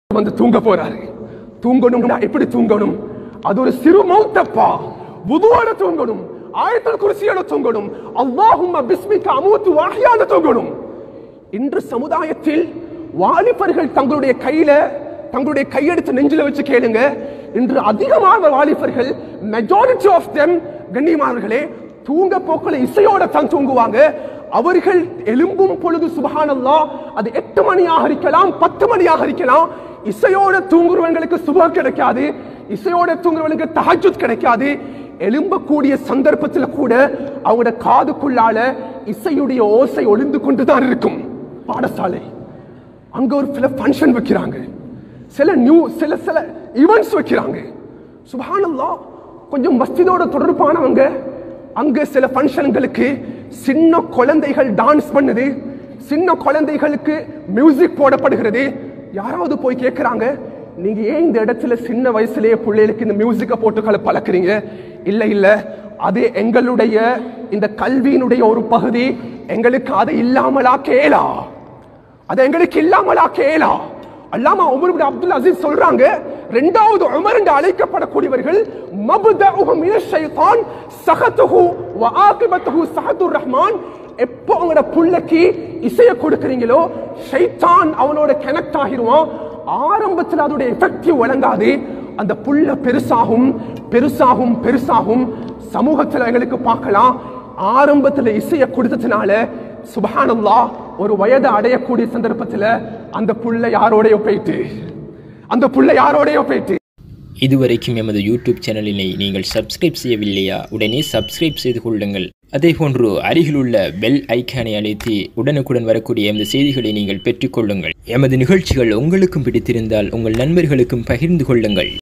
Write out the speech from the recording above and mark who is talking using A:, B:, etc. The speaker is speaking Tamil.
A: வந்து தூங்க போறாரு தூங்கணும்னா எப்படி தூங்கணும் அது ஒரு சிறு மௌத்தப்பா புதுவோட தூங்கணும் ஆயத்தல் குருசியோட தூங்கணும் அல்லாஹும்ம பிஸ்மிக அமூத்து வாஹியான தூங்கணும் இன்று சமுதாயத்தில் வாலிபர்கள் தங்களுடைய கையில தங்களுடைய கையெடுத்து நெஞ்சில வச்சு கேளுங்க இன்று அதிகமான வாலிபர்கள் மெஜாரிட்டி ஆஃப் தெம் கண்ணியமானவர்களே தூங்க போக்களை இசையோட தான் தூங்குவாங்க அவர்கள் எலும்பும் பொழுது சுபஹானல்லா அது எட்டு மணியாக இருக்கலாம் பத்து மணியாக இருக்கலாம் இசையோட தூங்குறவங்களுக்கு சுபம் கிடைக்காது இசையோட தூங்குறவங்களுக்கு தஹஜுத் கிடைக்காது எழும்பக்கூடிய சந்தர்ப்பத்தில் கூட அவங்களோட காதுக்குள்ளால இசையுடைய ஓசை ஒளிந்து கொண்டுதான் இருக்கும் பாடசாலை அங்க ஒரு சில ஃபங்க்ஷன் வைக்கிறாங்க சில நியூ சில சில ஈவெண்ட்ஸ் வைக்கிறாங்க சுபஹானல்லாஹ் கொஞ்சம் மஸ்ஜிதோட தொடர்பானவங்க அங்க சில ஃபங்க்ஷன்களுக்கு சின்ன குழந்தைகள் டான்ஸ் பண்ணுது சின்ன குழந்தைகளுக்கு மியூசிக் போடப்படுகிறது யாராவது போய் கேட்கிறாங்க நீங்க ஏன் இந்த இடத்துல சின்ன வயசுலயே பிள்ளைகளுக்கு இந்த மியூசிக்கை போட்டு பழக்கிறீங்க இல்ல இல்ல அது எங்களுடைய இந்த கல்வியினுடைய ஒரு பகுதி எங்களுக்கு அதை இல்லாமலா கேளா அது எங்களுக்கு இல்லாமலா கேளா அல்லாமா உமர் இப்னு அப்துல் அசீஸ் சொல்றாங்க இரண்டாவது உமர் என்று அழைக்கப்படக்கூடியவர்கள் மப்தஉஹு மினஷ் ஷைத்தான் சஹதுஹு வ ஆகிபத்துஹு சஹதுர் ரஹ்மான் எப்போ உங்களோட புள்ளைக்கு இசைய கொடுக்கறீங்களோ ஷைத்தான் அவனோட கனெக்ட் ஆகிருவான் ஆரம்பத்தில் அதோட எஃபெக்டிவ் வழங்காது அந்த புள்ள பெருசாகும் பெருசாகும் பெருசாகும் சமூகத்தில் எங்களுக்கு பார்க்கலாம் ஆரம்பத்தில் இசையை கொடுத்ததுனால சுபஹானல்லாஹ் ஒரு வயது அடையக்கூடிய சந்தர்ப்பத்தில் அந்த புள்ள யாரோடயோ போயிட்டு அந்த புள்ள யாரோடயோ போயிட்டு
B: இதுவரைக்கும் எமது யூடியூப் சேனலினை நீங்கள் சப்ஸ்கிரைப் செய்யவில்லையா உடனே சப்ஸ்கிரைப் செய்து கொள்ளுங்கள் அதேபோன்று அருகிலுள்ள பெல் ஐக்கானை அழைத்து உடனுக்குடன் வரக்கூடிய எமது செய்திகளை நீங்கள் பெற்றுக்கொள்ளுங்கள் எமது நிகழ்ச்சிகள் உங்களுக்கும் பிடித்திருந்தால் உங்கள் நண்பர்களுக்கும் பகிர்ந்து கொள்ளுங்கள்